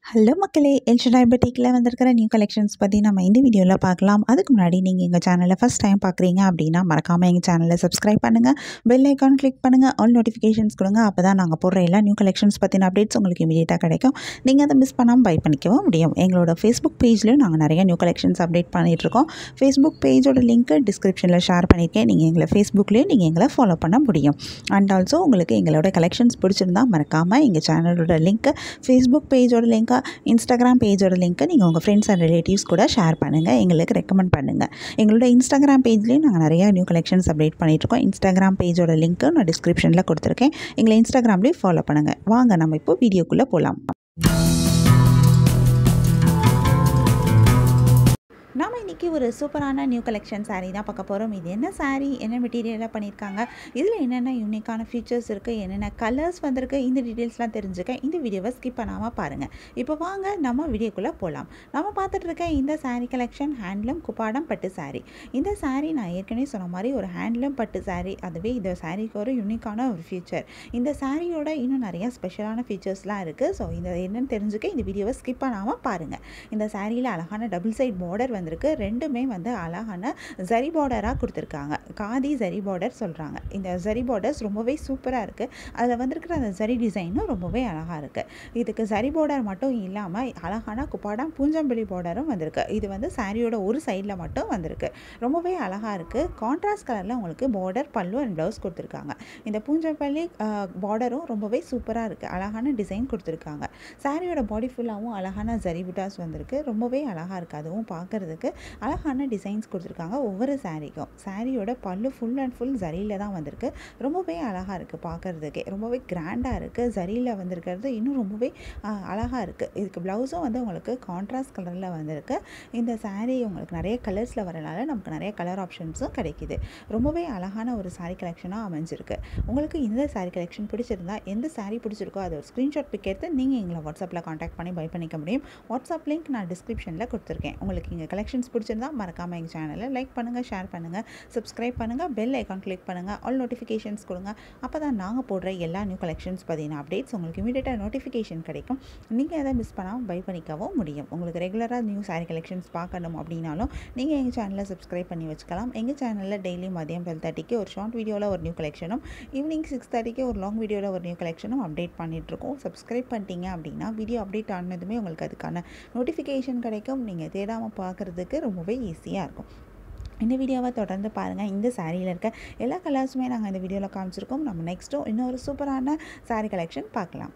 hello மக்களே El Shaddai பெட்டிக்கில் வந்திருக்கிற new collections பற்றி நம்ம இந்த வீடியோவில் பார்க்கலாம் அதுக்கு முன்னாடி நீங்கள் எங்கள் சேனலை ஃபஸ்ட் டைம் பார்க்குறீங்க அப்படின்னா மறக்காமல் எங்கள் சேனலை சப்ஸ்கிரைப் பண்ணுங்கள் பெல் ஐக்கான் கிளிக் பண்ணுங்கள் ஆல் நோட்டிஃபிகேஷன்ஸ் கொடுங்க அப்போ தான் நாங்கள் போடுற எல்லா நியூ கலெக்ஷன்ஸ் பற்றின அப்டேட்ஸ் உங்களுக்கு இமீடியட்டாக கிடைக்கும் நீங்கள் அதை மிஸ் பண்ணாமல் பை பண்ணிக்கவும் முடியும் எங்களோட ஃபேஸ்புக் பேஜ்லையும் நாங்கள் நிறைய நியூ கலெக்ஷன்ஸ் அப்டேட் பண்ணிகிட்ருக்கோம் ஃபேஸ்புக் பேஜோட லிங்க்கு டிஸ்கிரிப்ஷனில் ஷேர் பண்ணியிருக்கேன் நீங்கள் எங்களை ஃபேஸ்புக்லேயும் நீங்கள் எங்களை ஃபாலோ பண்ண முடியும் அண்ட் ஆல்சோ உங்களுக்கு எங்களோட கலெக்ஷன்ஸ் பிடிச்சிருந்தா மறக்காமல் எங்கள் சேனலோட லிங்க்கு ஃபேஸ்புக் பேஜோட லிங்க்கை இன்ஸ்டாகிராம் பேஜோட லிங்க்கை நீங்கள் உங்கள் ஃப்ரெண்ட்ஸ் அண்ட் ரிலேட்டிவ்ஸ் கூட ஷேர் பண்ணுங்கள் எங்களுக்கு ரெக்கமெண்ட் பண்ணுங்கள் எங்களோட இன்ஸ்டாகிராம் பேஜ்லேயும் நாங்கள் நிறையா நியூ கலெக்ஷன்ஸ் அப்டேட் பண்ணிகிட்ருக்கோம் இன்ஸ்டாகிராம் பேஜோட லிங்க்கு நான் டிஸ்கிரிப்ஷனில் கொடுத்துருக்கேன் எங்களை இன்ஸ்டாகிராம்லேயும் ஃபாலோ பண்ணுங்கள் வாங்க நம்ம இப்போ வீடியோக்குள்ளே போகலாம் நாம் இன்றைக்கி ஒரு சூப்பரான நியூ கலெக்ஷன் saree தான் பார்க்க போகிறோம் இது என்ன saree என்ன மெட்டீரியலாக பண்ணியிருக்காங்க இதில் என்னென்ன யூனிக்கான ஃபீச்சர்ஸ் இருக்குது என்னென்ன கலர்ஸ் வந்திருக்கு இந்த டீட்டெயில்ஸ்லாம் தெரிஞ்சுக்க இந்த வீடியோவை ஸ்கிப் பண்ணாமல் பாருங்கள் இப்போ வாங்க நம்ம வீடியோக்குள்ளே போகலாம் நம்ம பார்த்துட்டு இருக்க இந்த saree கலெக்ஷன் ஹேண்ட்லூம் குப்பாடம் பட்டு saree இந்த saree நான் ஏற்கனவே சொன்ன மாதிரி ஒரு ஹேண்ட்லூம் பட்டு saree அதுவே இந்த சாரீக்கு ஒரு யூனிக்கான ஒரு ஃபீச்சர் இந்த சாரியோட இன்னும் நிறைய ஸ்பெஷலான ஃபீச்சர்ஸ்லாம் இருக்குது ஸோ இந்த என்னன்னு தெரிஞ்சுக்க இந்த வீடியோவை ஸ்கிப் பண்ணாமல் பாருங்கள் இந்த சாரியில் அழகான டபுள் சைட் பார்டர் வந்திருக்கு ரெண்டுமே வந்து அழகான ஜரி பார்டராக கொடுத்துருக்காங்க காதி ஜரி பார்டர் சொல்கிறாங்க இந்த ஜரி பார்டர்ஸ் ரொம்பவே சூப்பராக இருக்குது அதில் வந்திருக்கிற அந்த ஜரி டிசைனும் ரொம்பவே அழகாக இருக்குது இதுக்கு ஜரி பார்டர் மட்டும் இல்லாமல் அழகான குப்பாடம் பூஞ்சம்பள்ளி பார்டரும் வந்திருக்கு இது வந்து சாரியோட ஒரு சைடில் மட்டும் வந்திருக்கு ரொம்பவே அழகாக இருக்குது கான்ட்ராஸ்ட் கலரில் உங்களுக்கு பார்டர் பல்லு அண்ட் ப்ளவுஸ் கொடுத்துருக்காங்க இந்த பூஞ்சம்பள்ளி பார்டரும் ரொம்பவே சூப்பராக இருக்குது அழகான டிசைன் கொடுத்துருக்காங்க சாரியோட பாடி ஃபுல்லாகவும் அழகான ஜரி புட்டாஸ் வந்திருக்கு ரொம்பவே அழகாக இருக்குது அதுவும் பார்க்குறதுக்கு அழகான டிசைன்ஸ் கொடுத்துருக்காங்க ஒவ்வொரு சாரீக்கும் சாரியோட பல்லு ஃபுல் அண்ட் ஃபுல் ஜரியில் தான் வந்திருக்கு ரொம்பவே அழகாக இருக்குது பார்க்குறதுக்கே ரொம்பவே கிராண்டாக இருக்குது ஜரியில் வந்திருக்கிறது இன்னும் ரொம்பவே அழகாக இருக்குது இதுக்கு ப்ளவுஸும் வந்து உங்களுக்கு கான்ட்ராஸ்ட் கலரில் வந்திருக்கு இந்த சாரீ உங்களுக்கு நிறைய கலர்ஸில் வரனால நமக்கு நிறைய கலர் ஆப்ஷன்ஸும் கிடைக்கிது ரொம்பவே அழகான ஒரு சாரீ கலெக்ஷனாக அமைஞ்சிருக்கு உங்களுக்கு இந்த சாரீ கலெக்ஷன் பிடிச்சிருந்தா எந்த சாரீ பிடிச்சிருக்கோ அதை ஒரு ஸ்க்ரீன்ஷாட் பிக் எடுத்து நீங்கள் எங்களை வாட்ஸ்அப்பில் காண்டாக்ட் பண்ணி பை பண்ணிக்க முடியும் வாட்ஸ்அப் லிங்க் நான் டிஸ்கிரிப்ஷனில் கொடுத்துருக்கேன் உங்களுக்கு இங்கே கலெக்ஷன்ஸ் பிடிச்சிருந்தா மறக்காமல் எங்கள் சேனலை லைக் பண்ணுங்கள் ஷேர் பண்ணுங்கள் சப்ஸ்கிரைப் பண்ணுங்கள் பெல் ஐக்கான் கிளிக் பண்ணுங்கள் ஆல் நோட்டிஃபிகேஷன்ஸ் கொடுங்க அப்போ தான் நாங்கள் போடுற எல்லா நியூ கலெக்ஷன்ஸ் பற்றின அப்டேட்ஸ் உங்களுக்கு இமீடியட்டாக நோட்டிஃபிகேஷன் கிடைக்கும் நீங்கள் அதை மிஸ் பண்ணாமல் பை பண்ணிக்கவும் முடியும் உங்களுக்கு ரெகுலராக நியூ சாரீ கலெக்ஷன்ஸ் பார்க்கணும் அப்படின்னாலும் நீங்கள் எங்கள் சேனலை சப்ஸ்கிரைப் பண்ணி வச்சுக்கலாம் எங்கள் சேனலில் டெய்லி மதியம் டுவெல் தேர்ட்டிக்கு ஒரு ஷார்ட் வீடியோவில் ஒரு நியூ கலெக்ஷனும் ஈவினிங் சிக்ஸ் தேர்ட்டிக்கு ஒரு லாங் வீடியோவில் ஒரு நியூ கலெக்ஷனும் அப்டேட் பண்ணிகிட்ருக்கோம் சப்ஸ்கிரைப் பண்ணிட்டீங்க அப்படின்னா வீடியோ அப்டேட் ஆனதுமே உங்களுக்கு அதுக்கான நோட்டிஃபிகேஷன் கிடைக்கும் நீங்கள் தேடாமல் பார்க்குறதுக்கு ரொம்பவே ஈஸியாக இருக்கும் இந்த வீடியோவை தொடர்ந்து பாருங்கள் இந்த சாரியில் இருக்க எல்லா கலர்ஸுமே நாங்கள் இந்த வீடியோவில் காமிச்சிருக்கோம் நம்ம நெக்ஸ்ட்டும் இன்னொரு சூப்பரான சாரீ கலெக்ஷன் பார்க்கலாம்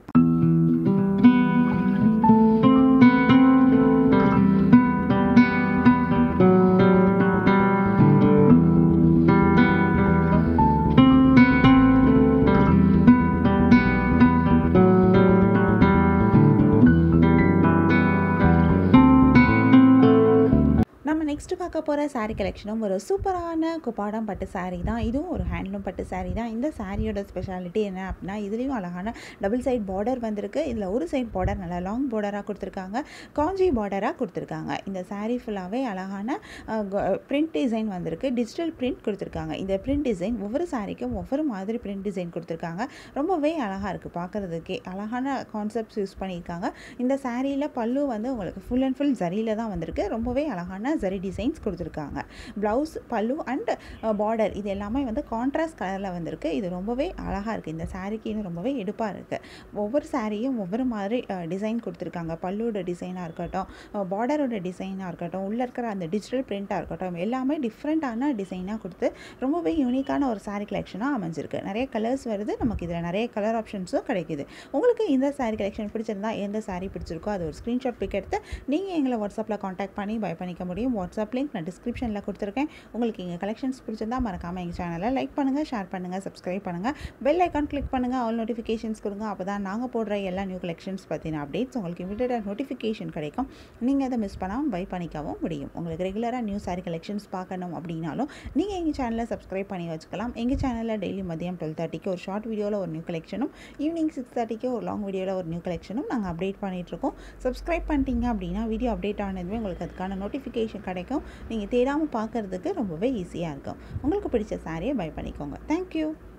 நெக்ஸ்ட்டு பார்க்க போகிற சாரீ கலெக்ஷனும் ஒரு சூப்பரான குப்பாடம் பட்டு சாரீ தான் இதுவும் ஒரு ஹேண்ட்லூம் பட்டு சாரீ தான் இந்த சாரியோட ஸ்பெஷாலிட்டி என்ன அப்படின்னா இதுலேயும் அழகான டபுள் சைட் பார்டர் வந்திருக்கு இதில் ஒரு சைட் பார்டர் நல்லா லாங் பார்டராக கொடுத்துருக்காங்க காஞ்சி பார்டராக கொடுத்துருக்காங்க இந்த சாரீ ஃபுல்லாகவே அழகான பிரிண்ட் டிசைன் வந்திருக்கு டிஜிட்டல் பிரிண்ட் கொடுத்துருக்காங்க இந்த பிரிண்ட் டிசைன் ஒவ்வொரு சாரீக்கும் ஒவ்வொரு மாதிரி பிரிண்ட் டிசைன் கொடுத்துருக்காங்க ரொம்பவே அழகாக இருக்குது பார்க்குறதுக்கே அழகான கான்செப்ட்ஸ் யூஸ் பண்ணியிருக்காங்க இந்த சாரியில் பல்லு வந்து உங்களுக்கு ஃபுல் அண்ட் ஃபுல் ஜரியில் தான் வந்திருக்கு ரொம்பவே அழகான ஜரி டிசைன்ஸ் கொடுத்துருக்காங்க ப்ளவுஸ் பல்லு அண்ட் பார்டர் இது எல்லாமே வந்து கான்ட்ராஸ்ட் கலரில் வந்திருக்கு இது ரொம்பவே அழகாக இருக்குது இந்த சாரீக்கு இன்னும் ரொம்பவே எடுப்பாக இருக்குது ஒவ்வொரு சாரியும் ஒவ்வொரு மாதிரி டிசைன் கொடுத்துருக்காங்க பல்லுவோட டிசைனாக இருக்கட்டும் பார்டரோட டிசைனாக இருக்கட்டும் உள்ளே இருக்கிற அந்த டிஜிட்டல் பிரிண்ட்டாக இருக்கட்டும் எல்லாமே டிஃப்ரெண்ட்டான டிசைனாக கொடுத்து ரொம்பவே யூனிக்கான ஒரு சாரீ கலெக்ஷனாக அமைஞ்சிருக்கு நிறைய கலர்ஸ் வருது நமக்கு இதில் நிறைய கலர் ஆப்ஷன்ஸும் கிடைக்குது உங்களுக்கு இந்த சாரீ கலெக்ஷன் பிடிச்சிருந்தா எந்த சாரீ பிடிச்சிருக்கோ அது ஒரு ஸ்க்ரீன்ஷாட் பிக் எடுத்து நீங்கள் எங்களை வாட்ஸ்அப்பில் காண்டாக்ட் பண்ணி பை பண்ணிக்க முடியும் வாட்ஸ்அப் லிங்க் நான் டிஸ்கிரிப்ஷனில் கொடுத்துருக்கேன் உங்களுக்கு இங்கே கலெக்ஷன்ஸ் பிடிச்சிருந்தா மறக்காமல் எங்கள் சேனலை லைக் பண்ணுங்கள் ஷேர் பண்ணுங்கள் சப்ஸ்கிரைப் பண்ணுங்கள் பெல் ஐக்கான் கிளிக் பண்ணுங்கள் ஆல் நோட்டிஃபிகேஷன்ஸ் கொடுங்க அப்போ தான் நாங்கள் போடுற எல்லா நியூ கலெக்ஷன்ஸ் பற்றின அப்டேட்ஸ் உங்களுக்கு இமீடியட்டாக நோட்டிஃபிகேஷன் கிடைக்கும் நீங்கள் அதை மிஸ் பண்ணாமல் பை பண்ணிக்கவும் முடியும் உங்களுக்கு ரெகுலராக நியூ சாரி கலெக்ஷன்ஸ் பார்க்கணும் அப்படின்னாலும் நீங்கள் எங்கள் சேனலை சப்ஸ்கிரைப் பண்ணி வச்சுக்கலாம் எங்கள் சேனலில் டெய்லி மதியம் டுவெல் தேர்ட்டிக்கு ஒரு ஷார்ட் வீடியோவில் ஒரு நியூ கலெக்ஷனும் ஈவினிங் சிக்ஸ் தேர்ட்டிக்கு ஒரு லாங் வீடியோவில் ஒரு நியூ கலெக்ஷனும் நாங்கள் அப்டேட் பண்ணிகிட்ருக்கோம் சப்ஸ்கிரைப் பண்ணிட்டீங்க அப்படின்னா வீடியோ அப்டேட் ஆனதுமே உங்களுக்கு அதுக்கான நோட்டிஃபிகேஷன் கிடைக்கும் நீங்கள் தேடாமல் பார்க்குறதுக்கு ரொம்பவே ஈஸியாக இருக்கும் உங்களுக்கு பிடிச்ச சாரியை பை பண்ணிக்கோங்க தேங்க்யூ